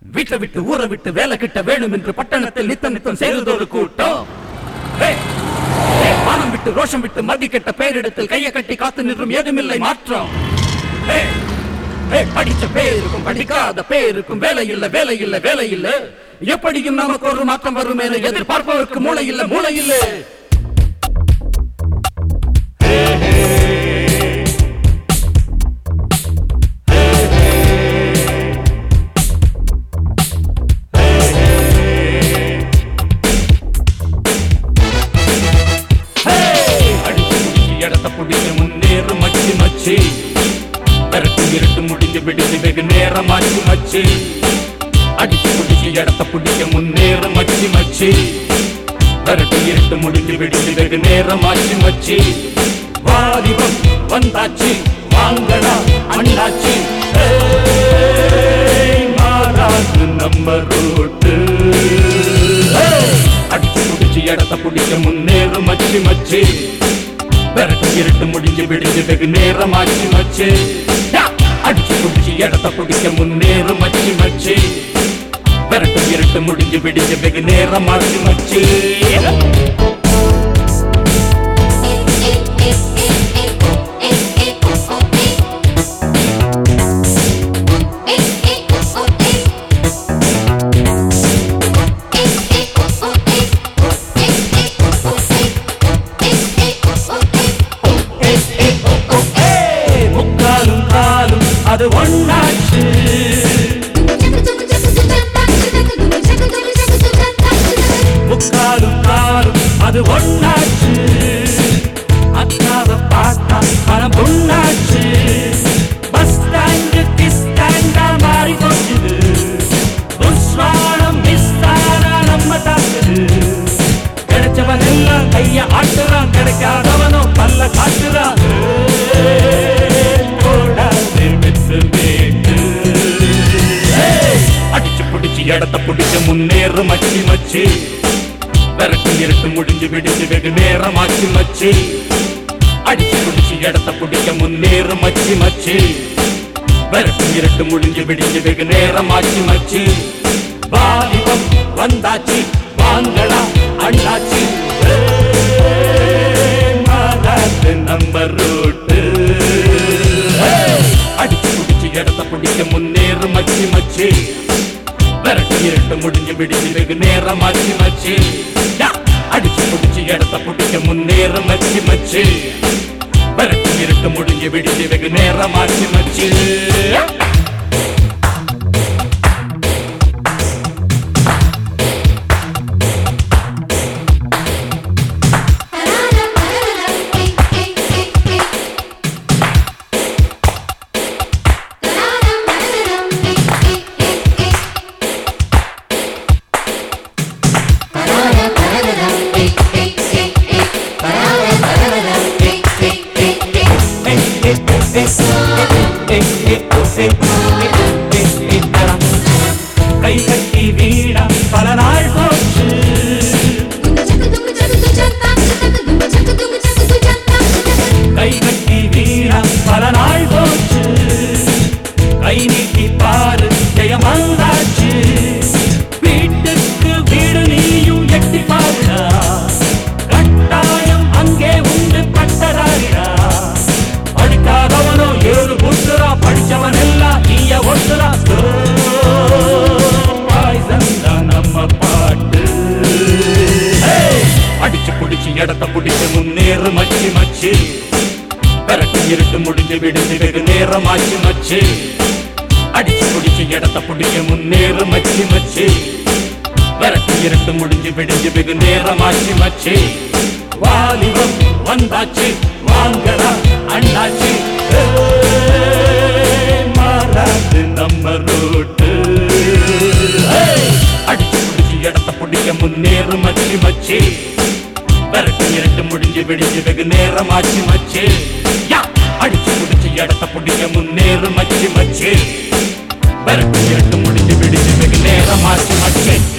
வீட்டை விட்டு ஊரை விட்டு வேலை கிட்ட வேணும் என்று பட்டணத்தில் நித்தம் நித்தம் சேருதொரு கூட்டம் ஏய், ஏய், மானம் விட்டு ரோஷம் விட்டு மதி கெட்ட பேரிடத்தில் கையை கட்டி காத்து நின்றும் ஏதுமில்லை மாற்றம் ஏய், ஏய், படிச்ச பேருக்கும் படிக்காத பேருக்கும் வேலை இல்ல வேலை இல்ல வேலை இல்ல எப்படியும் நமக்கு ஒரு மாற்றம் வரும் என எதிர்பார்ப்பவருக்கு மூளை இல்ல மூளை இல்ல அடிச்சு முடிச்சு இடத்த பிடிச்சு முன்னேறு மச்சி மச்சி கரட்டு இருட்டு முடிஞ்சு விடுச்சு வெகு நேரமாச்சு மச்சி அடிச்சு பிடிச்சு இடத்த பிடிக்க முன்னேறு மச்சி மச்சி கரட்டு இருட்டு முடிஞ்சு விடுச்சு வெகு நேரமாச்சு மச்சி வாலிபம் வந்தாச்சு வாங்கடா அண்ணாச்சி ஏய், மாறாது நம்ம ரோட்டு அடிச்சு பிடிச்சு இடத்த பிடிக்க முன்னேறு மச்சி மச்சி விரட்டு இருட்டு முடிஞ்சு விடிஞ்சு வெகு நேரமாச்சு மச்சி யா! அடிச்சு பிடிச்சு இடத்த பிடிக்க முன்னேறு மச்சி மச்சி விரட்டு இருட்டு முடிஞ்சு விடிஞ்சு வெகு நேரமாச்சு மச்சி ஏய், முக்காலும் காலும் அது ஒண்ணாச்சு முக்காலும் காலும் அது ஒண்ணாச்சு அக்காவை பார்த்தா மனம் பொண்ணாச்சு பஸ் ஸ்டாண்டு கிஸ் ஸ்டாண்டா மாறி போச்சுது உஸ்வானம் மிஸ் ஆனா நம்ம தாக்குது கிடைச்சவன் எல்லாம் கைய ஆட்டுறான் கிடைக்காதவனோ பல்ல காட்டுறான் ஏய், போடாதே விட்டு வேட்டு ஏய், அடிச்சு பிடிச்சு இடத்த பிடிச்சு முன்னேறு மச்சி மச்சி விரட்டு இருட்டு முடிஞ்சு விடிஞ்சு வெகு நேரமாச்சு மச்சி அடிச்சு பிடிச்சு இடத்த பிடிக்க முன்னேறு மச்சி மச்சி விரட்டு இருட்டு முடிஞ்சு விடிஞ்சு வெகு நேரமாச்சு மச்சி வாலிபம் வந்தாச்சு வாங்கடா அண்ணாச்சி ஏய், மாறாது நம்ம ரோட்டு ஏய், அடிச்சு பிடிச்சு இடத்த பிடிக்க முன்னேறு மச்சி மச்சி விரட்டு இருட்டு முடிஞ்சு விடிஞ்சு வெகு நேரமாச்சு மச்சி யா! அடிச்சு பிடிச்சு இடத்த பிடிக்க முன்னேறு மச்சி மச்சி விரட்டு இருட்டு முடிஞ்சு விடிஞ்சு வெகு நேரமாச்சு மச்சி யா! கை கட்டி வீணா பல நாள் போச்சு கை கட்டி வீணா பல நாள் போச்சு கை நீட்டி பாரு ஜெயம் வந்தாச்சு வீட்டுக்கு வீடு நீயும் எட்டி பாருடா கட்டாயம் அங்கே உண்டு பட்டதாரிடா படிக்காதவனோ ஏழு புட்டுறா படிச்சவன் எல்லாம் நீய ஒட்டுறா பாய்சன் தான் நம்ம பாட்டு ஏய், அடிச்சு பிடிச்சு இடத்த பிடிச்சு முன்னேறு மச்சி மச்சி விரட்டு இருட்டு முடிஞ்சு விடுஞ்சு வெகு நேரமாச்சு மச்சி அடிச்சு பிடிச்சு இடத்த பிடிக்க முன்னேறு மச்சி மச்சி விரட்டு இருட்டு முடிஞ்சு விடிஞ்சு வெகு நேரமாச்சு மச்சி வாலிபம் வந்தாச்சு வாங்கடா அண்ணாச்சி ஏய், மாறாது நம்ம ரோட்டு ஏய், அடிச்சு பிடிச்சு இடத்த பிடிக்க முன்னேறு மச்சி மச்சி விரட்டு இருட்டு முடிஞ்சு விடிஞ்சு வெகு நேரமாச்சு மச்சி யா! அடிச்சு பிடிச்சு இடத்த பிடிக்க முன்னேறு மச்சி மச்சி விரட்டு இருட்டு முடிஞ்சு விடிஞ்சு வெகு நேரமாச்சு மச்சி